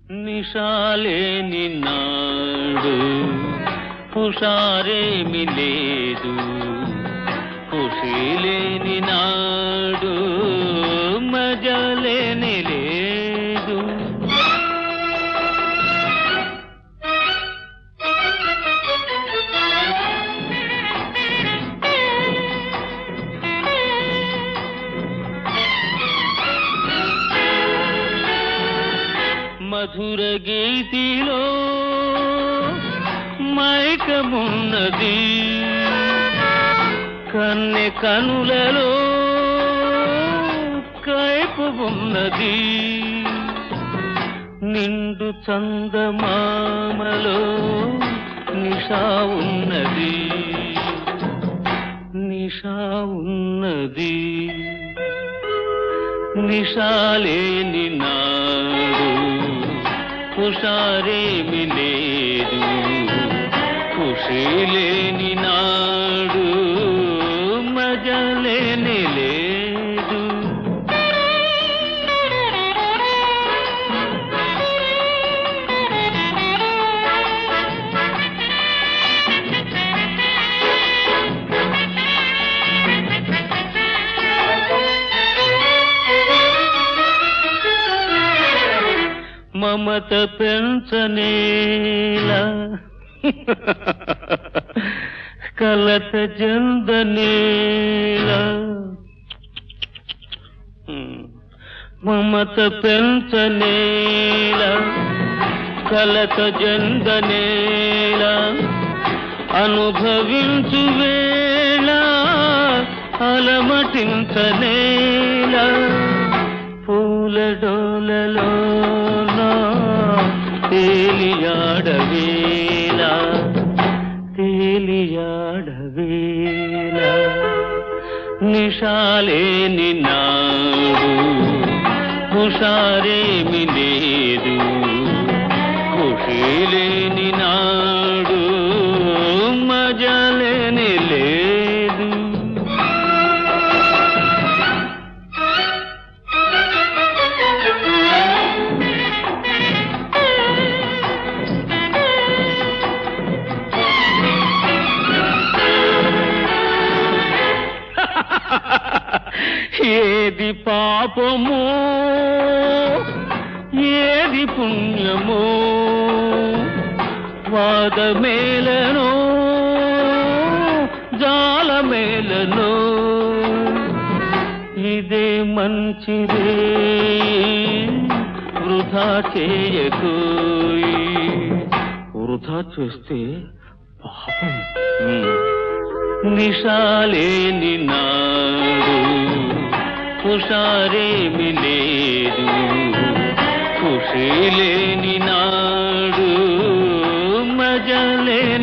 నిషాలేని నాడు హుషారేమి లేదు ఖుషిలేని నాడు మజలేని లేదు మధుర గీతిలో మైకమున్నది కన్నె కనులలో కైపు ఉన్నది నిండు చందమామలో నిషా ఉన్నది నిషా ఉన్నది నిషాలేని నాడు హుషారేమి లేదు ఖుషి లేని నాడు మజలేని లేదు మమత పెంచనేలా కలత జందనేలా మమత పెంచనేలా కలత జందనేలా అనుభవించు వేళ అలమటించనేలా పూల డోలలో తేలియాడవేళ తేలియాడవేళ నిషాలేని నాడు హుషారేమి లేదు ఖుషి లేని నాడు మజలేని లేదు ఏది పాపము ఏది పుణ్యము వాదమేలను జాలమేలను ఇదే మంచిదే వృధా చేయకు వృధా చేస్తే పాపం నిషాలేని నాడు హుషారేమి లేదు ఖుషి లేని నాడు మజలే